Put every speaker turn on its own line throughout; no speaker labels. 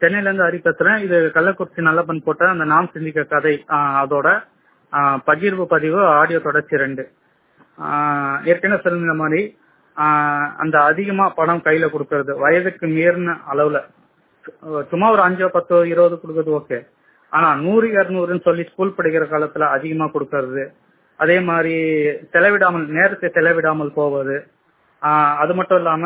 சென்னையில இருந்து ஹரி பேசுறேன் இது கள்ளக்குறிச்சி நல்லப்பன் போட்ட அந்த நாம் சிந்திக்க கதை ஆஹ் அதோட ஆஹ் பகிர்வு பதிவு ஆடியோ தொடர்ச்சி ரெண்டு ஆஹ் ஏற்கனவே சொல்லுங்க மாதிரி ஆஹ் அந்த அதிகமா பணம் கையில கொடுக்கறது வயதுக்கு மீறின அளவுல சு- சும்மா ஒரு அஞ்சோ பத்தோ இருபது கொடுக்கறது ஓகே ஆனா நூறு இருநூறுன்னு சொல்லி ஸ்கூல் படிக்கிற காலத்துல அதிகமா கொடுக்கறது அதே மாதிரி செலவிடாமல் நேரத்தை செலவிடாமல் போவது ஆஹ் அது மட்டும் இல்லாம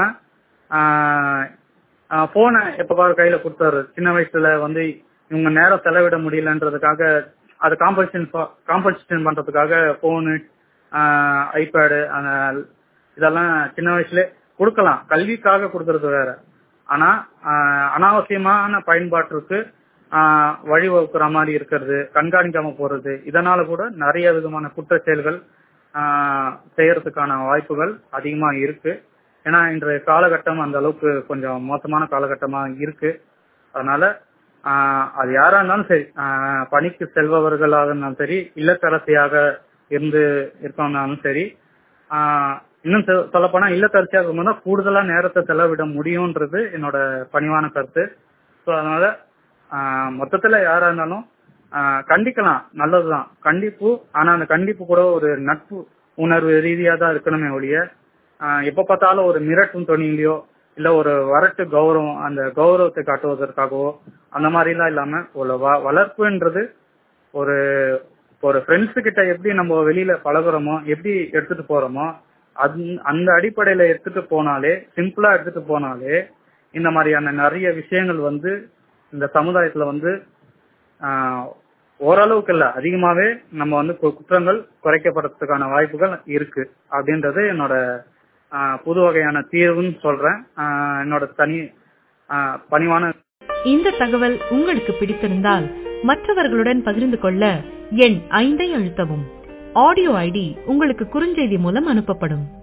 போனை எப்ப பாரு கையில கொடுத்தாரு சின்ன வயசுல வந்து இவங்க நேரம் செலவிட முடியலன்றதுக்காக அது காம்படிஷன் காம்படிஷன் பண்றதுக்காக போனு ஐபேடு இதெல்லாம் சின்ன வயசுல கொடுக்கலாம் கல்விக்காக கொடுக்கறது வேற ஆனா ஆஹ் அனாவசியமான பயன்பாட்டிற்கு ஆஹ் வழிவகுக்கிற மாதிரி இருக்கிறது கண்காணிக்காம போறது இதனால கூட நிறைய விதமான குற்ற செயல்கள் ஆஹ் செய்யறதுக்கான வாய்ப்புகள் அதிகமா இருக்கு ஏன்னா இன்றைய காலகட்டம் அந்த அளவுக்கு கொஞ்சம் மோசமான காலகட்டமா இருக்கு அதனால ஆஹ் அது யாரா இருந்தாலும் சரி ஆஹ் பணிக்கு செல்பவர்களாக இருந்தாலும் சரி இல்லத்தரசியாக இருந்து இருக்கவங்கனாலும் சரி ஆஹ் இன்னும் சொல்ல போனா இல்லத்தரசியாக இருந்தா கூடுதலா நேரத்தை செலவிட முடியும்ன்றது என்னோட பணிவான கருத்து ஸோ அதனால ஆஹ் மொத்தத்துல யாரா இருந்தாலும் ஆஹ் கண்டிக்கலாம் நல்லதுதான் கண்டிப்பு ஆனா அந்த கண்டிப்பு கூட ஒரு நட்பு உணர்வு ரீதியா தான் இருக்கணுமே ஒழிய ஆஹ் எப்ப பார்த்தாலும் ஒரு மிரட்டும் துணியிலையோ இல்ல ஒரு வரட்டு கௌரவம் அந்த கௌரவத்தை காட்டுவதற்காகவோ அந்த மாதிரி எல்லாம் இல்லாம ஒரு வ- வளர்ப்புன்றது ஒரு ஒரு ஃப்ரெண்ட்ஸ் கிட்ட எப்படி நம்ம வெளியில பழகுறோமோ எப்படி எடுத்துட்டு போறோமோ அந்த- அந்த அடிப்படையில எடுத்துட்டு போனாலே சிம்பிளா எடுத்துட்டு போனாலே இந்த மாதிரியான நிறைய விஷயங்கள் வந்து இந்த சமுதாயத்துல வந்து ஆஹ், ஓரளவுக்கு இல்ல அதிகமாவே நம்ம வந்து கு- குற்றங்கள் குறைக்கப்படுறதுக்கான வாய்ப்புகள் இருக்கு அப்படின்றது என்னோட ஆஹ், புது வகையான தீர்வுன்னு சொல்றேன் ஆஹ், என்னோட தனி ஆஹ், பணிவான
இந்த தகவல் உங்களுக்கு பிடித்திருந்தால் மற்றவர்களுடன் பகிர்ந்து கொள்ள எண் ஐந்தை அழுத்தவும் ஆடியோ ஐடி உங்களுக்கு குறுஞ்செய்தி மூலம் அனுப்பப்படும்